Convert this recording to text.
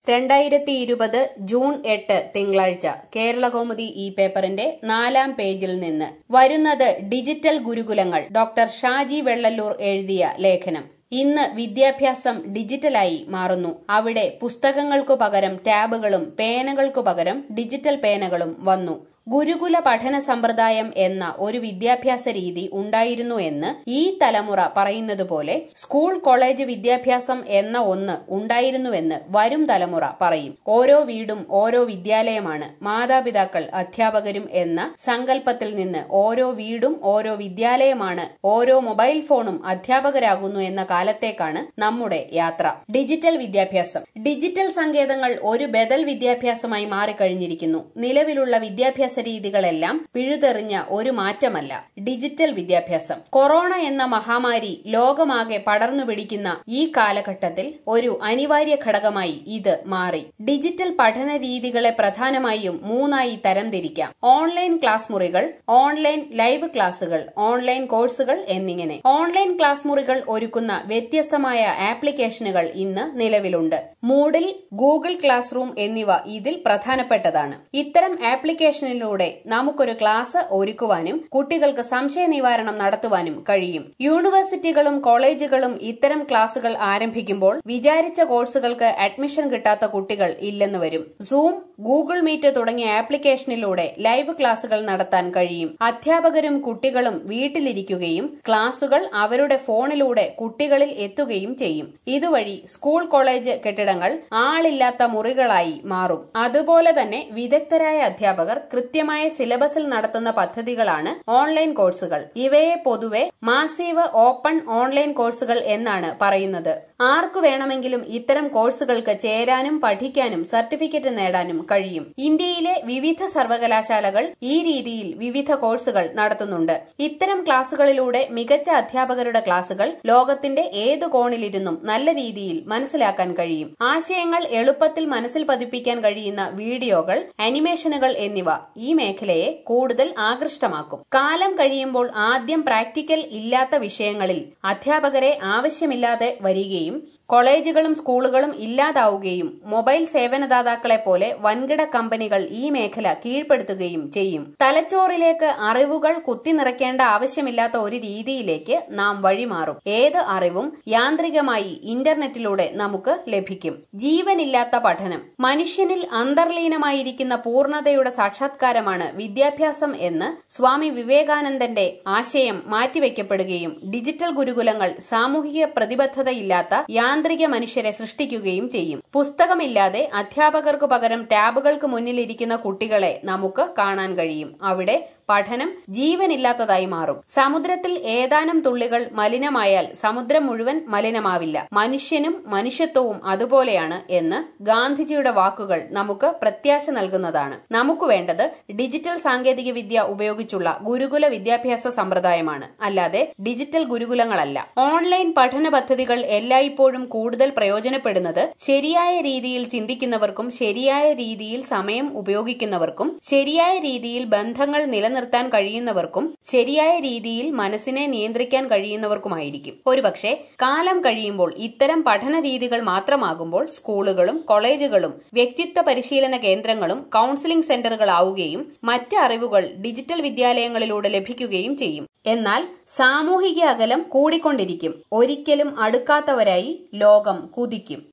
രണ്ടായിരത്തി ഇരുപത് ജൂൺ എട്ട് തിങ്കളാഴ്ച കേരളകൗമുദി ഈ പേപ്പറിന്റെ നാലാം പേജിൽ നിന്ന് വരുന്നത് ഡിജിറ്റൽ ഗുരുകുലങ്ങൾ ഡോക്ടർ ഷാജി വെള്ളല്ലൂർ എഴുതിയ ലേഖനം ഇന്ന് വിദ്യാഭ്യാസം ഡിജിറ്റലായി മാറുന്നു അവിടെ പുസ്തകങ്ങൾക്കു പകരം ടാബുകളും പേനകൾക്കു പകരം ഡിജിറ്റൽ പേനകളും വന്നു ഗുരുകുല പഠന സമ്പ്രദായം എന്ന ഒരു വിദ്യാഭ്യാസ രീതി ഉണ്ടായിരുന്നു എന്ന് ഈ തലമുറ പറയുന്നതുപോലെ സ്കൂൾ കോളേജ് വിദ്യാഭ്യാസം എന്ന ഒന്ന് ഉണ്ടായിരുന്നുവെന്ന് വരും തലമുറ പറയും ഓരോ വീടും ഓരോ വിദ്യാലയമാണ് മാതാപിതാക്കൾ അധ്യാപകരും എന്ന സങ്കല്പത്തിൽ നിന്ന് ഓരോ വീടും ഓരോ വിദ്യാലയമാണ് ഓരോ മൊബൈൽ ഫോണും അധ്യാപകരാകുന്നു എന്ന കാലത്തേക്കാണ് നമ്മുടെ യാത്ര ഡിജിറ്റൽ വിദ്യാഭ്യാസം ഡിജിറ്റൽ സങ്കേതങ്ങൾ ഒരു ബദൽ വിദ്യാഭ്യാസമായി മാറിക്കഴിഞ്ഞിരിക്കുന്നു നിലവിലുള്ള വിദ്യാഭ്യാസ രീതികളെല്ലാം പിഴുതെറിഞ്ഞ ഒരു മാറ്റമല്ല ഡിജിറ്റൽ വിദ്യാഭ്യാസം കൊറോണ എന്ന മഹാമാരി ലോകമാകെ പടർന്നു പിടിക്കുന്ന ഈ കാലഘട്ടത്തിൽ ഒരു അനിവാര്യ ഘടകമായി ഇത് മാറി ഡിജിറ്റൽ പഠന രീതികളെ പ്രധാനമായും മൂന്നായി തരംതിരിക്കാം ഓൺലൈൻ ക്ലാസ് മുറികൾ ഓൺലൈൻ ലൈവ് ക്ലാസുകൾ ഓൺലൈൻ കോഴ്സുകൾ എന്നിങ്ങനെ ഓൺലൈൻ ക്ലാസ് മുറികൾ ഒരുക്കുന്ന വ്യത്യസ്തമായ ആപ്ലിക്കേഷനുകൾ ഇന്ന് നിലവിലുണ്ട് മൂഡിൽ ഗൂഗിൾ ക്ലാസ് റൂം എന്നിവ ഇതിൽ പ്രധാനപ്പെട്ടതാണ് ഇത്തരം ആപ്ലിക്കേഷനിലൂടെ നമുക്കൊരു ക്ലാസ് ഒരുക്കുവാനും കുട്ടികൾക്ക് സംശയ നിവാരണം നടത്തുവാനും കഴിയും യൂണിവേഴ്സിറ്റികളും കോളേജുകളും ഇത്തരം ക്ലാസുകൾ ആരംഭിക്കുമ്പോൾ വിചാരിച്ച കോഴ്സുകൾക്ക് അഡ്മിഷൻ കിട്ടാത്ത കുട്ടികൾ ഇല്ലെന്ന് വരും സൂം ഗൂഗിൾ മീറ്റ് തുടങ്ങിയ ആപ്ലിക്കേഷനിലൂടെ ലൈവ് ക്ലാസുകൾ നടത്താൻ കഴിയും അധ്യാപകരും കുട്ടികളും വീട്ടിലിരിക്കുകയും ക്ലാസുകൾ അവരുടെ ഫോണിലൂടെ കുട്ടികളിൽ എത്തുകയും ചെയ്യും ഇതുവഴി സ്കൂൾ കോളേജ് കെട്ടിടങ്ങൾ ആളില്ലാത്ത മുറികളായി മാറും അതുപോലെ തന്നെ വിദഗ്ധരായ അധ്യാപകർ കൃത്യമായ സിലബസിൽ നടത്തുന്ന പദ്ധതികളാണ് ഓൺലൈൻ കോഴ്സുകൾ ഇവയെ പൊതുവെ മാസീവ് ഓപ്പൺ ഓൺലൈൻ കോഴ്സുകൾ എന്നാണ് പറയുന്നത് ആർക്കു വേണമെങ്കിലും ഇത്തരം കോഴ്സുകൾക്ക് ചേരാനും പഠിക്കാനും സർട്ടിഫിക്കറ്റ് നേടാനും കഴിയും ഇന്ത്യയിലെ വിവിധ സർവകലാശാലകൾ ഈ രീതിയിൽ വിവിധ കോഴ്സുകൾ നടത്തുന്നുണ്ട് ഇത്തരം ക്ലാസുകളിലൂടെ മികച്ച അധ്യാപകരുടെ ക്ലാസുകൾ ലോകത്തിന്റെ ഏതു കോണിലിരുന്നും നല്ല രീതിയിൽ മനസ്സിലാക്കാൻ കഴിയും ആശയങ്ങൾ എളുപ്പത്തിൽ മനസ്സിൽ പതിപ്പിക്കാൻ കഴിയുന്ന വീഡിയോകൾ അനിമേഷനുകൾ എന്നിവ ഈ മേഖലയെ കൂടുതൽ ആകൃഷ്ടമാക്കും കാലം കഴിയുമ്പോൾ ആദ്യം പ്രാക്ടിക്കൽ ഇല്ലാത്ത വിഷയങ്ങളിൽ അധ്യാപകരെ ആവശ്യമില്ലാതെ വരികയും കോളേജുകളും സ്കൂളുകളും ഇല്ലാതാവുകയും മൊബൈൽ സേവനദാതാക്കളെ പോലെ വൻകിട കമ്പനികൾ ഈ മേഖല കീഴ്പ്പെടുത്തുകയും ചെയ്യും തലച്ചോറിലേക്ക് അറിവുകൾ കുത്തിനിറയ്ക്കേണ്ട ആവശ്യമില്ലാത്ത ഒരു രീതിയിലേക്ക് നാം വഴിമാറും ഏത് അറിവും യാന്ത്രികമായി ഇന്റർനെറ്റിലൂടെ നമുക്ക് ലഭിക്കും ജീവനില്ലാത്ത പഠനം മനുഷ്യനിൽ അന്തർലീനമായിരിക്കുന്ന പൂർണ്ണതയുടെ സാക്ഷാത്കാരമാണ് വിദ്യാഭ്യാസം എന്ന് സ്വാമി വിവേകാനന്ദന്റെ ആശയം മാറ്റിവെക്കപ്പെടുകയും ഡിജിറ്റൽ ഗുരുകുലങ്ങൾ സാമൂഹിക പ്രതിബദ്ധതയില്ലാത്ത യാന്ത്രിക മനുഷ്യരെ സൃഷ്ടിക്കുകയും ചെയ്യും പുസ്തകമില്ലാതെ അധ്യാപകർക്ക് പകരം ടാബുകൾക്ക് മുന്നിലിരിക്കുന്ന കുട്ടികളെ നമുക്ക് കാണാൻ കഴിയും അവിടെ പഠനം ജീവനില്ലാത്തതായി മാറും സമുദ്രത്തിൽ ഏതാനും തുള്ളികൾ മലിനമായാൽ സമുദ്രം മുഴുവൻ മലിനമാവില്ല മനുഷ്യനും മനുഷ്യത്വവും അതുപോലെയാണ് എന്ന് ഗാന്ധിജിയുടെ വാക്കുകൾ നമുക്ക് പ്രത്യാശ നൽകുന്നതാണ് നമുക്ക് വേണ്ടത് ഡിജിറ്റൽ സാങ്കേതിക വിദ്യ ഉപയോഗിച്ചുള്ള ഗുരുകുല വിദ്യാഭ്യാസ സമ്പ്രദായമാണ് അല്ലാതെ ഡിജിറ്റൽ ഗുരുകുലങ്ങളല്ല ഓൺലൈൻ പഠന പദ്ധതികൾ എല്ലായ്പ്പോഴും കൂടുതൽ പ്രയോജനപ്പെടുന്നത് ശരിയായ രീതിയിൽ ചിന്തിക്കുന്നവർക്കും ശരിയായ രീതിയിൽ സമയം ഉപയോഗിക്കുന്നവർക്കും ശരിയായ രീതിയിൽ ബന്ധങ്ങൾ നിലനിർത്തും നിർത്താൻ കഴിയുന്നവർക്കും ശരിയായ രീതിയിൽ മനസ്സിനെ നിയന്ത്രിക്കാൻ കഴിയുന്നവർക്കുമായിരിക്കും ഒരുപക്ഷെ കാലം കഴിയുമ്പോൾ ഇത്തരം പഠന രീതികൾ മാത്രമാകുമ്പോൾ സ്കൂളുകളും കോളേജുകളും വ്യക്തിത്വ പരിശീലന കേന്ദ്രങ്ങളും കൌൺസിലിംഗ് സെന്ററുകളാവുകയും മറ്റ് അറിവുകൾ ഡിജിറ്റൽ വിദ്യാലയങ്ങളിലൂടെ ലഭിക്കുകയും ചെയ്യും എന്നാൽ സാമൂഹിക അകലം കൂടിക്കൊണ്ടിരിക്കും ഒരിക്കലും അടുക്കാത്തവരായി ലോകം കുതിക്കും